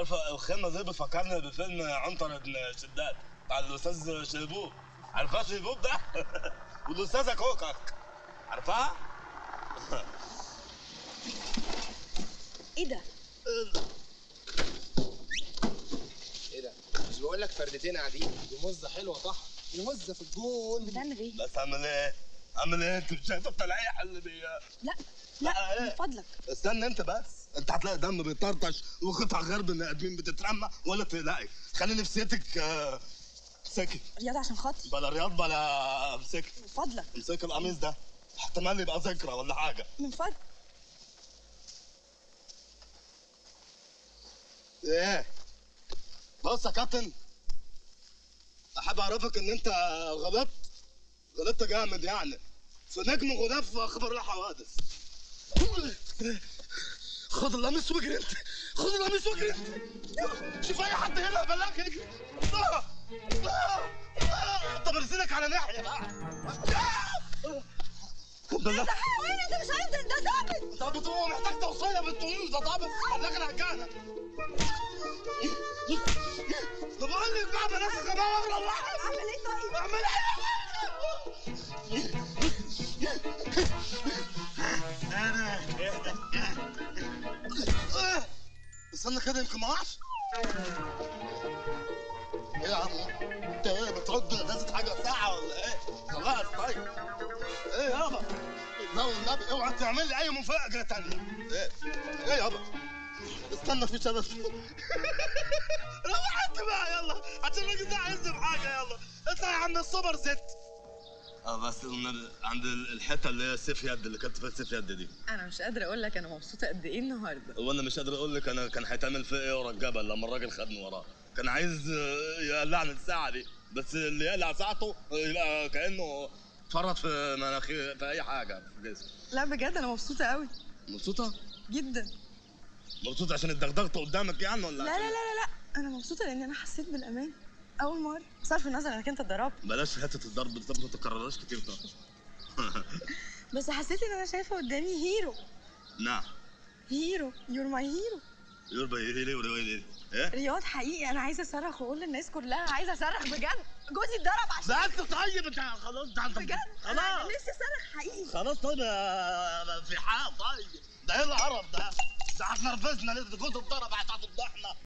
عارفه الخيمه دي بتفكرني بفيلم عنتر بن شداد بتاع الاستاذ شيبوب عارفاه شيبوب ده والاستاذه كوكك عارفاها ايه ده ايه ده مش بقول لك فردتين قاعدين دي مزه حلوه طح دي مزه في الجون بتعمل ايه بس اعمل ايه اعمل ايه انت مش شايفه التلقيح اللي بي لا لا، لا إيه؟ من فضلك استنى انت بس انت هتلاقي دم بيطرطش وقطع غرب بني ادمين بتترمى ولا تلاقي خلي نفسيتك آه، سكت رياضة عشان خاطري بلا رياض بلا امسك من فضلك امسك القميص ده احتمال يبقى ذكرى ولا حاجه من فضلك ايه بص يا كابتن احب اعرفك ان انت غلطت غلطت جامد يعني في نجم غلاف خبر الحوادث خد القميص واجري انت خد القميص واجري انت شوف اي حد هنا بلاك اجري آه، آه، آه، طب ارسلك على ناحيه بقى بلاك وين انت مش عايز ده ثابت طب بتقول محتاج توصيه بتقول ده طب خلاك الهجانه طب اقول لك بقى بلاش غباوه والله اعمل ايه طيب اعمل ايه استنى كده يمكن ما اعرفش ايه يا عم انت ايه بترد نازل حاجه ساعه ولا ايه خلاص طيب ايه يابا لا والنبي اوعى تعمل لي اي مفاجاه تانية ايه ايه يابا استنى في سبب روح انت بقى يلا عشان الراجل ده عايز بحاجه يلا اطلع يا عم السوبر ست اه بس النبي عند الحته اللي هي سيف يد اللي كانت في سيف يد دي انا مش قادره اقول لك انا مبسوطه قد ايه النهارده وانا مش قادر اقول لك انا كان هيتعمل فيا ايه ورا الجبل لما الراجل خدني وراه كان عايز آه، يقلعني الساعه دي بس اللي يقلع ساعته آه، يبقى كانه فرط في مناخير في اي حاجه في جسمه لا بجد انا مبسوطه قوي مبسوطه جدا مبسوطه عشان اتدغدغت قدامك يعني ولا لا لا لا عشان- لا لا انا مبسوطه لان انا حسيت بالامان اول مره بصرف النظر انك انت اتضربت بلاش حته الضرب دي ما تكررهاش كتير ده بس حسيت ان انا شايفه قدامي هيرو نعم هيرو يور ماي هيرو يربى يلي ولا يلي ايه رياض حقيقي انا عايزه اصرخ واقول للناس كلها عايزه اصرخ بجد جوزي اتضرب عشان ده انت طيب انت خلاص ده انت بجد انا خلاص نفسي اصرخ حقيقي خلاص طيب يا- في حال طيب ده ايه القرف ده ده هتنرفزنا ليه ده جوز اتضرب هتفضحنا